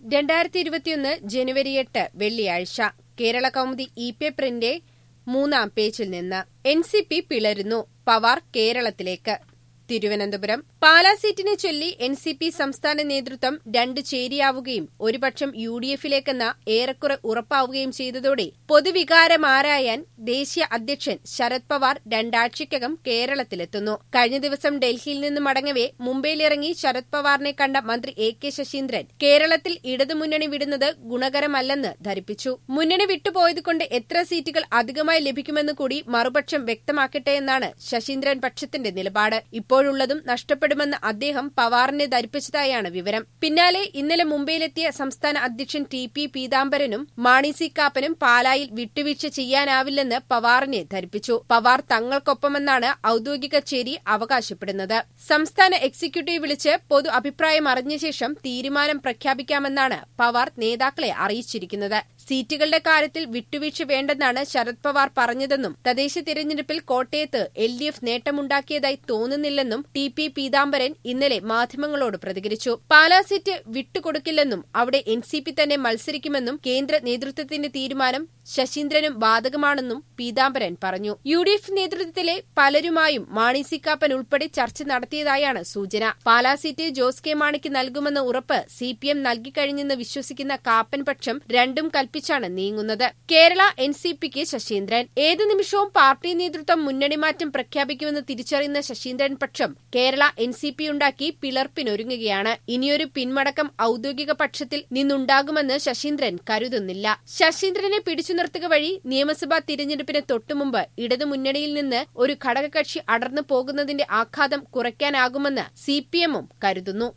രണ്ടായിരത്തി ഇരുപത്തിയൊന്ന് ജനുവരി എട്ട് വെള്ളിയാഴ്ച കേരള കൗമുദി ഇ പേപ്പറിന്റെ മൂന്നാം പേജിൽ നിന്ന് എൻ സി പി പിളരുന്നു പവാർ കേരളത്തിലേക്ക് തിരുവനന്തപുരം പാലാ സീറ്റിനെ ചൊല്ലി എൻ സി പി സംസ്ഥാന നേതൃത്വം രണ്ട് ചേരിയാവുകയും ഒരുപക്ഷം യു ഡി എഫിലേക്കെന്ന ഏറെക്കുറെ ഉറപ്പാവുകയും ചെയ്തതോടെ പൊതുവികാരമാരായാൻ ദേശീയ അധ്യക്ഷൻ ശരത് പവാർ രണ്ടാഴ്ചയ്ക്കകം കേരളത്തിലെത്തുന്നു കഴിഞ്ഞ ദിവസം ഡൽഹിയിൽ നിന്ന് മടങ്ങവെ മുംബൈയിലിറങ്ങി ശരത് പവാറിനെ കണ്ട മന്ത്രി എ കെ ശശീന്ദ്രൻ കേരളത്തിൽ ഇടതുമുന്നണി വിടുന്നത് ഗുണകരമല്ലെന്ന് ധരിപ്പിച്ചു മുന്നണി വിട്ടുപോയതുകൊണ്ട് എത്ര സീറ്റുകൾ അധികമായി ലഭിക്കുമെന്ന് കൂടി മറുപക്ഷം വ്യക്തമാക്കട്ടെ എന്നാണ് ശശീന്ദ്രൻ പക്ഷത്തിന്റെ നിലപാട് ഇപ്പോഴുള്ളതും നഷ്ടപ്പെടുമെന്ന് അദ്ദേഹം പവാറിനെ ധരിപ്പിച്ചതായാണ് വിവരം പിന്നാലെ ഇന്നലെ മുംബൈയിലെത്തിയ സംസ്ഥാന അധ്യക്ഷൻ ടി പി പീതാംബരനും മാണി സി കാപ്പനും പാലായിൽ വിട്ടുവീഴ്ച ചെയ്യാനാവില്ലെന്ന് പവാറിനെ ധരിപ്പിച്ചു പവാർ തങ്ങൾക്കൊപ്പമെന്നാണ് ഔദ്യോഗിക ചേരി അവകാശപ്പെടുന്നത് സംസ്ഥാന എക്സിക്യൂട്ടീവ് വിളിച്ച് പൊതു അഭിപ്രായം അറിഞ്ഞ ശേഷം തീരുമാനം പ്രഖ്യാപിക്കാമെന്നാണ് പവാർ നേതാക്കളെ അറിയിച്ചിരിക്കുന്നത് സീറ്റുകളുടെ കാര്യത്തിൽ വിട്ടുവീഴ്ച വേണ്ടെന്നാണ് ശരത് പവാർ പറഞ്ഞതെന്നും തദ്ദേശ തിരഞ്ഞെടുപ്പിൽ കോട്ടയത്ത് എൽ ഡി എഫ് നേട്ടമുണ്ടാക്കിയതായി തോന്നുന്നില്ലെന്നും ടി പി പീതാംബരൻ ഇന്നലെ മാധ്യമങ്ങളോട് പ്രതികരിച്ചു പാലാ സീറ്റ് വിട്ടുകൊടുക്കില്ലെന്നും അവിടെ എൻ സി പി തന്നെ മത്സരിക്കുമെന്നും കേന്ദ്ര നേതൃത്വത്തിന്റെ തീരുമാനം ശശീന്ദ്രനും ബാധകമാണെന്നും പീതാംബരൻ പറഞ്ഞു യു ഡി എഫ് നേതൃത്വത്തിലെ പലരുമായും മാണി സി കാപ്പൻ ഉൾപ്പെടെ ചർച്ച നടത്തിയതായാണ് സൂചന പാലാ സീറ്റ് ജോസ് കെ മാണിക്ക് നൽകുമെന്ന ഉറപ്പ് സി പി എം നൽകിക്കഴിഞ്ഞെന്ന് വിശ്വസിക്കുന്ന കാപ്പൻ പക്ഷം രണ്ടും കൽപ്പിച്ചാണ് നീങ്ങുന്നത് കേരള എൻ സി പിക്ക് ശശീന്ദ്രൻ ഏത് നിമിഷവും പാർട്ടി നേതൃത്വം മുന്നണി മാറ്റം പ്രഖ്യാപിക്കുമെന്ന് തിരിച്ചറിയുന്ന ശശീന്ദ്രൻ പക്ഷം കേരള എൻ സി പി ഉണ്ടാക്കി പിളർപ്പിനൊരുങ്ങുകയാണ് ഇനിയൊരു പിന്മടക്കം ഔദ്യോഗിക പക്ഷത്തിൽ നിന്നുണ്ടാകുമെന്ന് ശശീന്ദ്രൻ കരുതുന്നില്ല ശശീന്ദ്രനെ പിടിച്ചു നിർത്തുക വഴി നിയമസഭാ തിരഞ്ഞെടുപ്പിന് തൊട്ടുമുമ്പ് ഇടതുമുന്നണിയിൽ നിന്ന് ഒരു ഘടകകക്ഷി അടർന്നു പോകുന്നതിന്റെ ആഘാതം കുറയ്ക്കാനാകുമെന്ന് സിപിഎമ്മും കരുതുന്നു